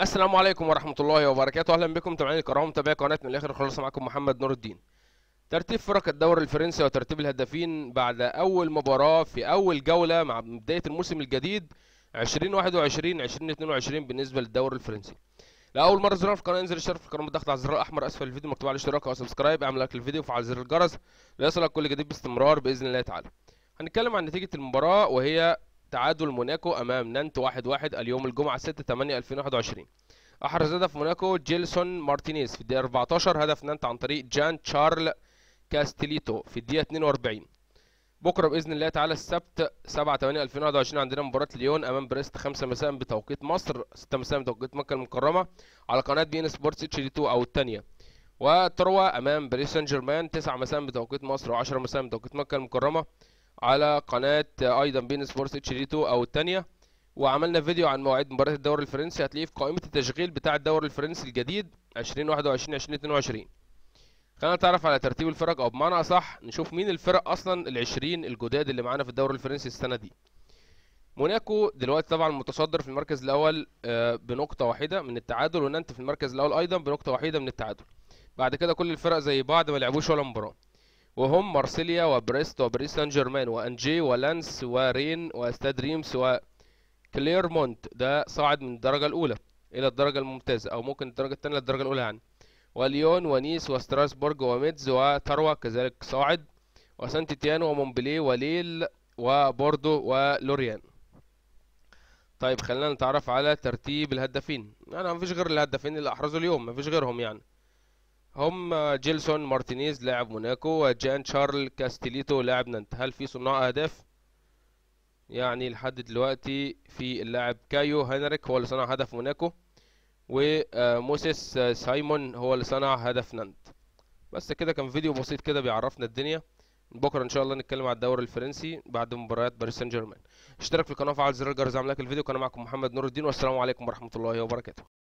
السلام عليكم ورحمة الله وبركاته أهلا بكم متابعين الكرام متابعي قناة من الآخر خلاص معكم محمد نور الدين ترتيب فرق الدوري الفرنسي وترتيب الهدافين بعد أول مباراة في أول جولة مع بداية الموسم الجديد 2021 2022 بالنسبة للدوري الفرنسي لأول مرة زرار في القناة انزل اشترك في القناة بالضغط على الزرار الأحمر أسفل الفيديو مكتوب على الاشتراك أو سبسكرايب اعمل لايك للفيديو وفعل زر الجرس ليصلك كل جديد باستمرار بإذن الله تعالى هنتكلم عن نتيجة المباراة وهي تعادل موناكو أمام نانت 1-1 اليوم الجمعة 6 8 2021 احرز هدف موناكو جيلسون مارتينيز في الدقيقه 14 هدف نانت عن طريق جان تشارل كاستيليتو في الدقيقه 42 بكره باذن الله تعالى السبت 7 8 2021 عندنا مباراه ليون امام بريست 5 مساء بتوقيت مصر 6 مساء بتوقيت مكه المكرمه على قناه بي ان سبورتس اتش دي 2 او الثانيه وتروى امام باريس سان جيرمان 9 مساء بتوقيت مصر و10 مساء بتوقيت مكه المكرمه على قناه ايضا بي ان سبورتس اتش دي 2 او الثانيه وعملنا فيديو عن مواعيد مباريات الدوري الفرنسي هتلاقيه في قائمة التشغيل بتاع الدوري الفرنسي الجديد 2021 2022 خلينا نتعرف على ترتيب الفرق او بمعنى اصح نشوف مين الفرق اصلا ال20 الجداد اللي معانا في الدوري الفرنسي السنة دي موناكو دلوقتي طبعا متصدر في المركز الاول بنقطة واحدة من التعادل ونانت في المركز الاول ايضا بنقطة واحدة من التعادل بعد كده كل الفرق زي بعض ما لعبوش ولا مباراة وهم مارسيليا وبريست وباريس سان جيرمان وانجي ولانس ورين واستاد ريمس و كليرمونت ده صاعد من الدرجة الأولى إلى الدرجة الممتازة أو ممكن الدرجة الثانية للدرجة الأولى يعني وليون ونيس وستراسبورج وميدز وتروى كذلك صاعد وسانت تيان ومونبلي وليل وبوردو ولوريان طيب خلينا نتعرف على ترتيب الهدافين يعني مفيش غير الهدافين اللي أحرزوا اليوم مفيش غيرهم يعني هم جيلسون مارتينيز لاعب موناكو وجان شارل كاستيليتو لاعب نانت هل في صناع أهداف؟ يعني لحد دلوقتي في اللاعب كايو هنريك هو اللي صنع هدف موناكو وموسيس سايمون هو اللي صنع هدف نانت بس كده كان فيديو بسيط كده بيعرفنا الدنيا بكره ان شاء الله نتكلم على الدوري الفرنسي بعد مباريات باريس سان جيرمان اشترك في القناه وفعل زر الجرس اعمل لايك الفيديو كان معكم محمد نور الدين والسلام عليكم ورحمه الله وبركاته